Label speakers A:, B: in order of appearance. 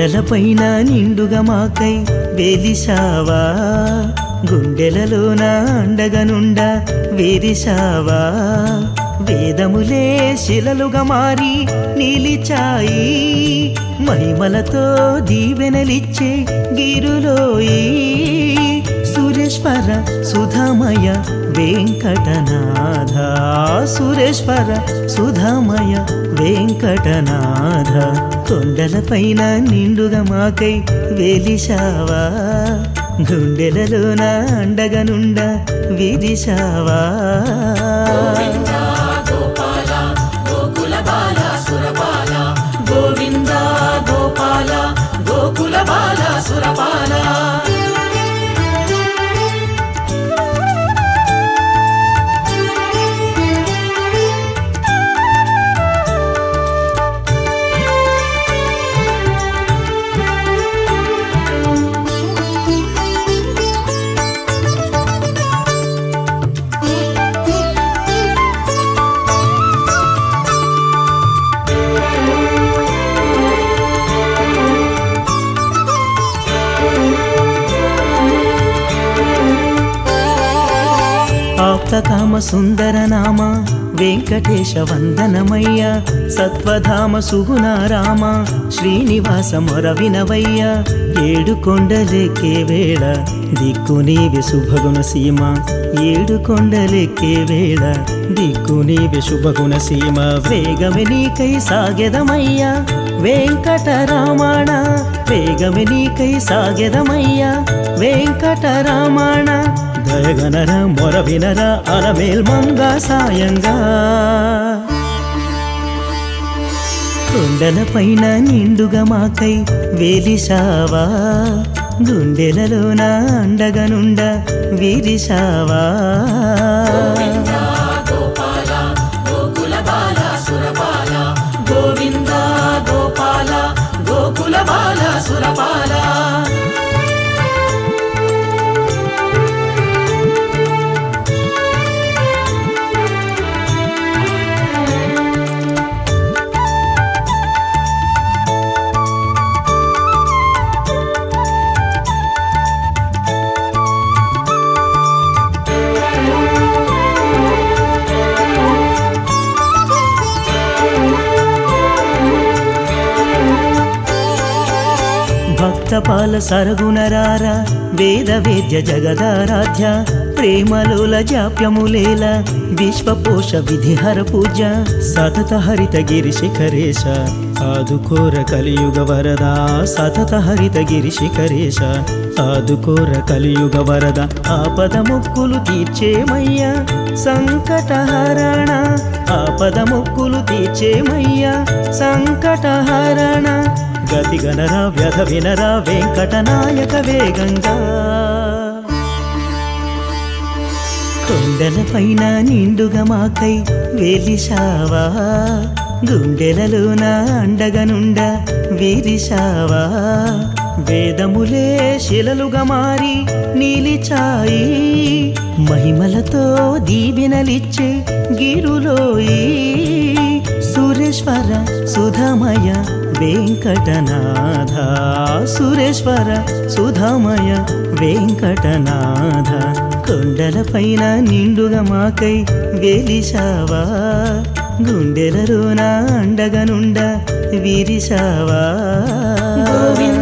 A: కొండలపైన నిండుగా మాకై వెలిసావా గుండెలలోన అండగనుండ వేరిసావా వేదములే శిలలుగా మారి నిలిచాయి మహిమలతో దీవెనలిచ్చే గిరులోయి సురేశ్వర సుధామయ వెంకటనాథ సురేశ్వర సుధామయ వెంకటనాథ కొండలపైన నిండుగా మాకై వెలిశావా గుండెలలోన అండగనుండ విరిశావా
B: గోపాల గోకుల బాల సురపాల గోవింద గోపాల గోకుల బాల సురపాల
A: ఆప్తకామ సుందర నామ వెంకటేశ వందనమయ్య సత్వధామ సుగుణ రామ శ్రీనివాస మొర వినవయ్య ఏడు కొండలెక్కే వేళ దిక్కు నీవే శుభగుణ సీమ ఏడు కొండలెక్కే వేళ దిక్కు నీవే శుభగుణ సీమ వేగమే నీకై సాగెదమయ్యా వెంకటరామణ వేగమే నీకై సాగెదమయ్యా వెంకటరామణ దయగనర మొర వినర అలమేల్ మంగ సాయంగా కొండలపైన నిండుగా మాకై వేలిసావా గుండెలలోన అండగనుండ విరిసావా
B: గోపాల గోకుల బాల సురపాల గోవింద గోపాల గోకుల బాల సురపాల
A: భక్తపాల సరగుణరార వేద వేద్య జగదారాధ్య ప్రేమలోల జాప్యములేల విశ్వపోష విధిహర పూజ సతత హరిత గిరి శిఖరేశ ఆదుకోర కలియుగ వరద సతత హరిత గిరి శిఖరేశ ఆదుకోర కలియుగ వరద ఆపద మొక్కులు తీర్చేమయ్యా సంకటహరణ ఆపద మొక్కులు తీర్చేమయ్యా సంకటహరణ గతి గణరా వ్యధ వినరా వెంకటనాయక వేగంగా కొండలపైన నిండుగా మాకై వెలిసావా గుండెలలోన అండగనుండ విరిసావా వేదములే శిలలుగా మారి నిలిచాయి మహిమలతో దీవెనలిచ్చే గిరులోయి సురేశ్వర సుధామయ వెంకటనాథ సురేశ్వర సుధామయ వెంకటనాథ కొండలపైన నిండుగా మాకై వెలిసావా గుండెలలోన అండగనుండ విరిసావా
B: గోవింద